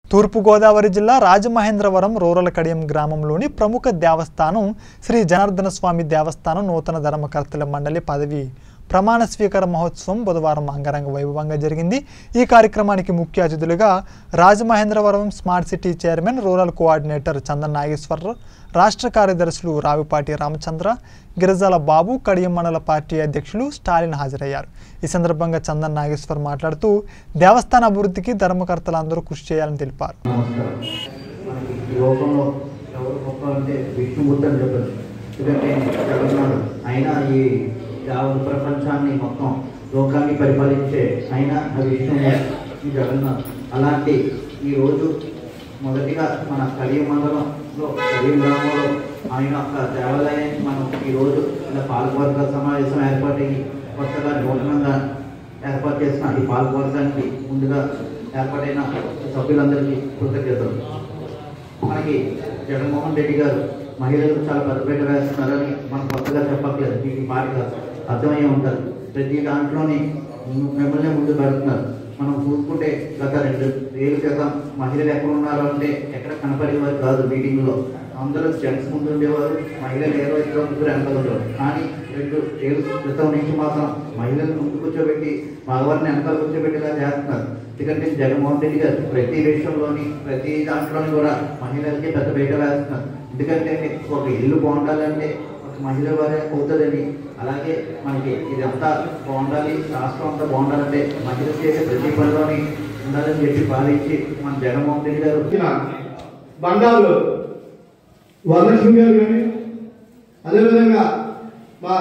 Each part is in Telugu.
తూర్పుగోదావరి జిల్లా రాజమహేంద్రవరం రూరల్ కడియం గ్రామంలోని ప్రముఖ దేవస్థానం శ్రీ జనార్దన స్వామి దేవస్థానం నూతన ధర్మకర్తల మండలి పదవి ప్రమాణ స్వీకార మహోత్సవం బుధవారం అంగరంగ వైభవంగా జరిగింది ఈ కార్యక్రమానికి ముఖ్య అతిథులుగా Rajamahendravaram smart city chairman rural coordinator Chandan Nageswararao రాష్ట్ర కార్యదర్శులు రావిపాటి రామచంద్ర గిరిజాల బాబు కడియం మండల పార్టీ అధ్యక్షులు స్టాలిన్ హాజరయ్యారు ఈ సందర్భంగా చందన్ నాగేశ్వర్ మాట్లాడుతూ దేవస్థాన అభివృద్ధికి ధర్మకర్తలందరూ కృషి చేయాలని తెలిపారు నమస్కారం మనకి ఈ లోకంలో ఎవరు గొప్ప అంటే విష్ణుమూర్తి అని చెప్పారు ఎందుకంటే జగన్నాడు ఆయన ఈ యావత్ ప్రపంచాన్ని మొత్తం లోకాన్ని పరిపాలించే ఆయన ఆ విష్ణుమూర్తి ఈ జగన్నాథ్ అలాంటి ఈ రోజు మొదటిగా మన కలియ మండలంలో కలియ గ్రామంలో ఆయన యొక్క దేవాలయాన్ని మనం ఈ రోజు ఇలా పాలకవర్గ సమావేశం ఏర్పాటయ్యి కొత్తగా నూతనంగా ఏర్పాటు చేసిన ఈ పాలకవర్గానికి ముందుగా ఏర్పాటైన సభ్యులందరికీ కృతజ్ఞతలు మనకి జగన్మోహన్ రెడ్డి గారు మహిళలకు చాలా పెద్దపీట వేస్తున్నారని మనం కొత్తగా చెప్పట్లేదు మీకు ఈ పాట అర్థమయ్యే ఉంటుంది ప్రతి దాంట్లోని మిమ్మల్ని ముందు పెడుతున్నారు మనం చూసుకుంటే గత రెండు ఏళ్ళ క్రితం మహిళలు ఎక్కడ ఉన్నారు అంటే ఎక్కడ కనపడేవారు కాదు మీటింగ్లో అందరూ జెంట్స్ ముందు ఉండేవారు మహిళలు ఏదో ఇద్దరు ముగ్గురు వెనకాల ఉండేవారు కానీ రెండు ఏళ్ళ క్రితం నుంచి మాత్రం మహిళలు ముందు కూర్చోబెట్టి మగవారిని వెనకాల కూర్చోబెట్టేలా చేస్తున్నారు ఎందుకంటే జగన్మోహన్ రెడ్డి గారు ప్రతి విషయంలోని ప్రతి దాంట్లోని కూడా మహిళలకి పెద్ద బయట వేస్తున్నారు ఎందుకంటే ఒక ఇల్లు బాగుండాలంటే ఒక మహిళ వారే అవుతుందని అలాగే మనకి ఇది అంతా బాగుండాలి రాష్ట్రం అంతా బాగుండాలంటే మహిళ చేసే ప్రతి పనిలోని ఉండాలని చెప్పి భావించి మన జగన్మోహన్ రెడ్డి గారు వచ్చిన బంగారు వరలక్ష్మి గారు కానీ అదేవిధంగా మా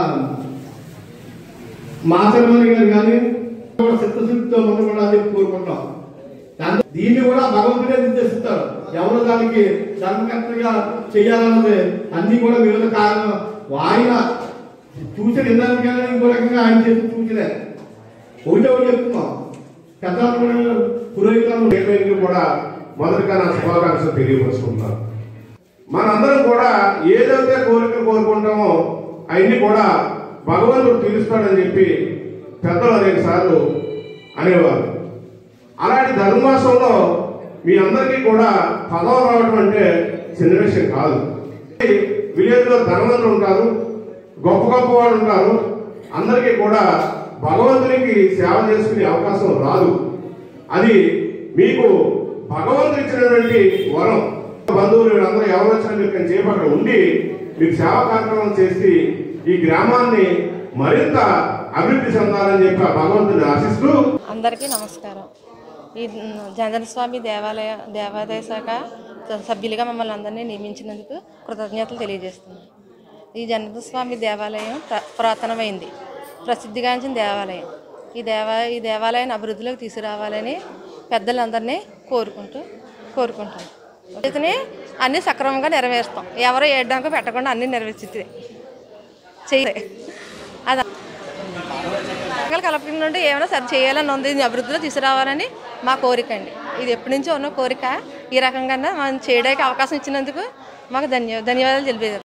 మాచరమణి గారు కానీ కూడా చిత్తశుద్ధితో ముందుకుండాలని కోరుకుంటాం దాంతో దీన్ని కూడా భగవంతుడే నిర్దేశిస్తాడు ఎవరు దానికి ధర్మకర్తగా చేయాలన్నది అన్ని కూడా వివిధ కారణం ఆయన చూసిన ఇందాక కానీ ఇంకో రకంగా ఆయన చేసి చూసినే ఒకటే ఒకటి చెప్తున్నాం పెద్ద పురోహితులు పేరుకి కూడా మొదటగా నా శుభాకాంక్షలు తెలియపరుచుకుంటున్నాను మనందరం కూడా ఏదైతే కోరికలు కోరుకుంటామో అవన్నీ కూడా భగవంతుడు తీరుస్తాడని చెప్పి పెద్దలు అనేక సార్లు అనేవారు అలాంటి ధర్మాసంలో మీ అందరికీ కూడా పదవి రావడం అంటే చిన్న విషయం కాదు విలేజ్ లో ధనవంతులు ఉంటారు గొప్ప గొప్ప వాళ్ళు ఉంటారు అందరికీ కూడా భగవంతునికి సేవ చేసుకునే అవకాశం రాదు అది మీకు భగవంతుడు ఇచ్చినటువంటి వరం బంధువులు వీళ్ళందరూ ఎవరు వచ్చినా మీరు ఇక్కడ చేపట్ట ఉండి మీకు సేవా కార్యక్రమం చేసి ఈ గ్రామాన్ని మరింత అభివృద్ధి చెందాలని చెప్పి ఆ భగవంతుని ఆశిస్తూ అందరికీ నమస్కారం ఈ జగన్ స్వామి దేవాలయ దేవాదాయ శాఖ సభ్యులుగా మమ్మల్ని అందరినీ నియమించినందుకు కృతజ్ఞతలు తెలియజేస్తున్నాను ఈ జగన్ స్వామి దేవాలయం ప్ర- పురాతనమైంది ప్రసిద్ధిగాంచిన దేవాలయం ఈ దేవా ఈ దేవాలయాన్ని అభివృద్ధిలోకి తీసుకురావాలని పెద్దలందరినీ కోరుకుంటూ కోరుకుంటాను ఇతని అన్నీ సక్రమంగా నెరవేరుస్తాం ఎవరో ఏడ్డానికి పెట్టకుండా అన్నీ నెరవేర్చితే చెయ్యి అది సంఘాల కలపడం నుండి ఏమైనా సరి చేయాలని ఉంది ఇది అభివృద్ధిలో తీసుకురావాలని మా కోరిక అండి ఇది ఎప్పటి నుంచో ఉన్న కోరిక ఈ రకంగా మనం చేయడానికి అవకాశం ఇచ్చినందుకు మాకు ధన్య ధన్యవాదాలు తెలిపేది